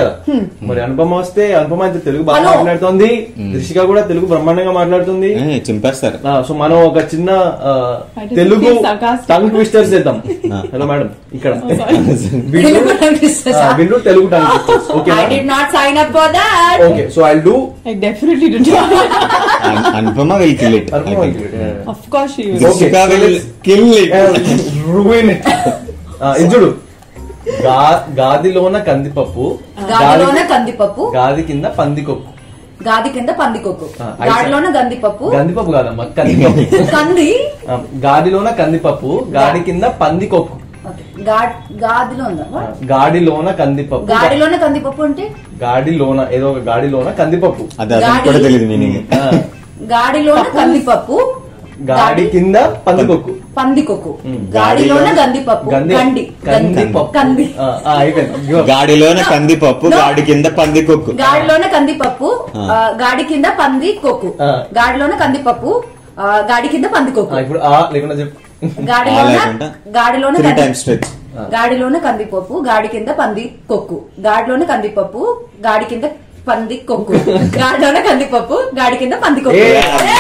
మరి అనుపమ వస్తే అనుపమ అయితే తెలుగు బాగా Hello. మాట్లాడుతుంది రిషిక కూడా తెలుగు బ్రహ్మాండంగా మాట్లాడుతుంది ఏ, చింపేస్తారు ఆ, సో మనం ఒక చిన్న ఆ, I just Telugu feel sarcastic. Tongue twisters చేద్దాం ఆ. హలో మేడం ఇక్కడ తెలుగు వీళ్ళు tongue twisters ఆ, ఆ? వీళ్ళు Telugu tongue twisters okay I did not sign up for that. Okay so I do I definitely did not. అన్- Anupama will kill it of course she will. Okay, so will let's- kill it ruin it ఇది చూడు గా- గాదిలోన కందిపప్పు గాదిలోన గాది- కందిపప్పు గాది కింద పందికొక్కు గాది కింద పందికొక్కు ఆ, అయితే- గాడిలోన గందిపప్పు గందిపప్పు కాదమ్మా కందిపప్పు కంది ఆ, గాదిలోన కందిపప్పు గాడి కింద పందికొక్కు Okay. గా- గాదిలో ఉందా ఆ, గాడిలోన కందిపప్పు గాడిలోన కందిపప్పు అంటే గాడిలోన ఏదో ఒక గాడిలోన కందిపప్పు అది అది గాడి- కూడా తెలియదు మీనింగ్ ఆ, గాడిలోన కందిపప్పు గాడి కింద పందికొక్కు పందికొక్కు ఉమ్. గాడిలోన గందిపప్పు గంది గండి కందిపప్పు కంది ఆ, ఆ, అయిపోయింది Give up. గాడిలోన కందిపప్పు No. గాడి కింద పందికొక్కు గాడిలోన కందిపప్పు ఆ. ఆ, గాడి కింద పంది కొక్కు ఆ. గాడిలోన కందిపప్పు ఆ, గాడి కింద పంది ఆ, కొక్కు ఇప్పుడు ఆ లేకుండా చెప్పు గాడిలోన లేకుండా గాడిలోన త్రీ కంది- టైమ్స్ స్ట్రెచ్ గాడిలోన కందిపప్పు గాడి కింద పంది కొక్కు గాడిలోన కందిపప్పు గాడి కింద పంది కొక్కు గాడిలోన కందిపప్పు గాడి కింద పంది కొక్కు ఏ.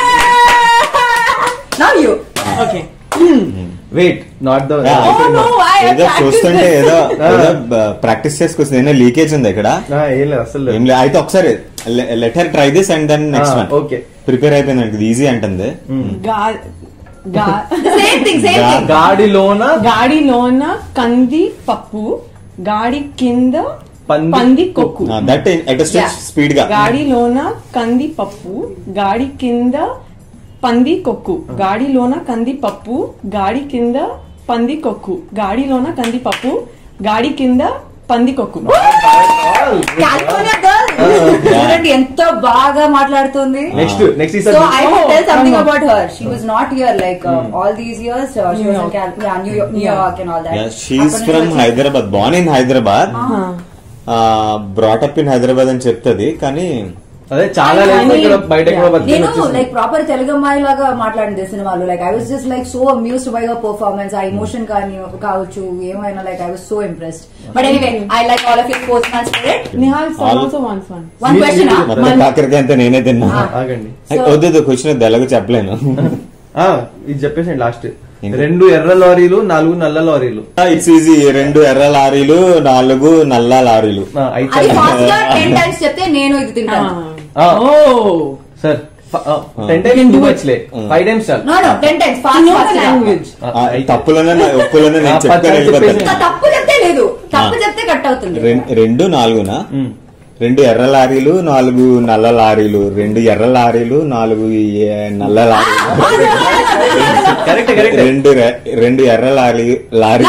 Now you Okay. Wait not the Yeah. Oh no, I have ఏదో practiced చూస్తుంటే this. ఏదో ఏదో ప్రాక్టీస్ చేసుకొస్తుంది ఏదో లీకేజ్ ఉంది ఇక్కడ ఏం లేదు అసలు ఏం లేదు అయితే ఒకసారి letter try this and then next Ah, one okay. Prepare అయిపోయింది ఇది ఈజీ అంటుంది God. God. Same thing same గా- థింగ్ గాడిలోన గాడిలోన కంది పప్పు గాడి కింద పంది పంది కొక్కు that at stretch Yeah. Speed గా గాడిలోన కంది పప్పు గాడి కింద పంది కొక్కు గాడిలోన కంది పప్పు గాడి కింద పంది కొక్కు గాడిలోన కంది పప్పు గాడి కింద పంది కొక్కు కాలిఫోర్నియా గర్ల్ చూడండి ఎంత బాగా మాట్లాడుతుంది next next So I will Oh, tell something come on. about her. She was not here like uh, all these years. Uh, she was in York. Cal- yeah, New York, New Yeah. York and all that. She's అప్పటి from నుంచి Hyderabad born in Hyderabad brought up in Hyderabad అని చెప్తుంది కానీ అదే చాలా I- లేదు I ఇక్కడ mean, బయట కూడా yeah. బతికి నేను వచ్చేసింది. లైక్ ప్రాపర్ తెలుగు అమ్మాయి లాగా మాట్లాడింది సినిమాలో like I was just like so amused by her performance ఆ ఎమోషన్ కానీ కావచ్చు ఏమైనా like I was so impressed but anyway I like all of your sports man spirit Nihal All- also once one one మీ- question మీ- మొత్తం కాకరకాయ అంతా నేనే తిన్నా Ah. ఆగండి So- వద్దు క్వశ్చన్ తెలుగు చెప్పలేను ఆ, ఇది చెప్పేసండి లాస్ట్ ఏంటి? రెండు ఎర్ర లారీలు నాలుగు నల్ల లారీలు ఇట్స్ ఈజీ రెండు ఎర్ర లారీలు నాలుగు నల్ల లారీలు ఆ, అయితే అది ఫాస్ట్ గా టెన్ టైమ్స్ చెప్తే నేను ఇది తింటాను Ah. Oh sir ten times two వచ్చలే ఫైవ్ టైమ్స్ చాలు no no ten times You fast know the fast language. ఆ, ఆ, అయితే- తప్పులోనే నా- ఒప్పులోనే నేను ఆ, చెప్తాను పచ్చడి వెళ్ళిపోతాను చెప్పేసి- తప్పు చెప్తే లేదు తప్పు Ah. చెప్తే కట్ అవుతుంది రెం- రెండు నాలుగునా ఉమ్. రెండు ఎర్ర లారీలు నాలుగు నల్ల లారీలు రెండు ఎర్ర లారీలు నాలుగు ఏ- నల్ల లారీలు కరెక్ట్ కరెక్ట్ రెండు రె- రెండు ఎర్ర లారీ లారీ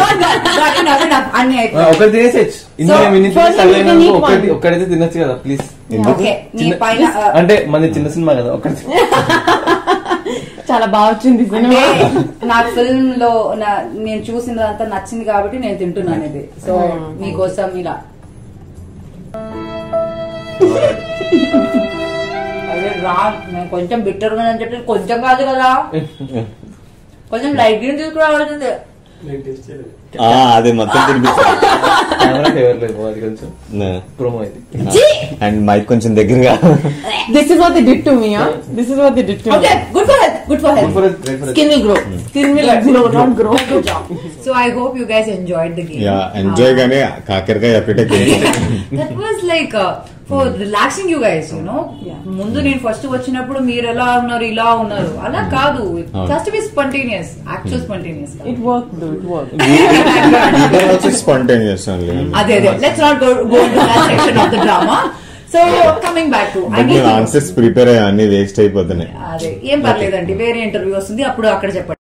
అన్ని ఆ, అయిపోయి ఒకటి తినేసేచ్చు ఇందులో So, మేము ఇన్ని first తినేసి you can eat ఒకటి one. ఒక్కడైతే తినొచ్చు కదా ప్లీజ్ ఎందుకు ఓకే నీ చిన్న- పైన ఆ, అంటే మన చిన్న సినిమా కదా ఒకటి చాలా బాగా వచ్చింది అంటే సినిమా నాకు ఫిల్మ్ లో నా- నేను చూసినదంతా నచ్చింది కాబట్టి నేను తింటున్నాను ఇది సో Hmm. మీకోసం ఇలా అదే రా నేను కొంచెం బిట్టర్ గా అని చెప్పి కొంచెం కాదు కదా కొంచెం లైట్ గా తీసుకురావాల్సిందే ఆ, అది మొత్తం తినిపించాను కెమెరా ఫేవర్ లేదు అది కొంచెం ప్రోమో ఇది అండ్ మైక్ కొంచెం దగ్గరగా this is what the did to me this is what the did to okay good for health good for Good health for it, great for it. Skin will grow skin will grow not grow good job so I hope you guys enjoyed the game yeah enjoy గానే కాకరకాయ ఒకటే that was like for relaxing you guys you know Yeah. ముందు నేను first వచ్చినప్పుడు మీరు ఎలా ఉన్నారు ఇలా ఉన్నారు అలా కాదు first be spontaneous actual spontaneous it work it work also spontaneous only అదే అదే let's not go go to that section of the drama so coming back to I but నేను ఆన్సర్స్ ప్రిపేర్ అయ్యా అన్ని వేస్ట్ అయిపోతున్నాయి అదే ఏం పర్లేదండి వేరే ఇంటర్వ్యూ వస్తుంది అప్పుడు అక్కడ చెప్పండి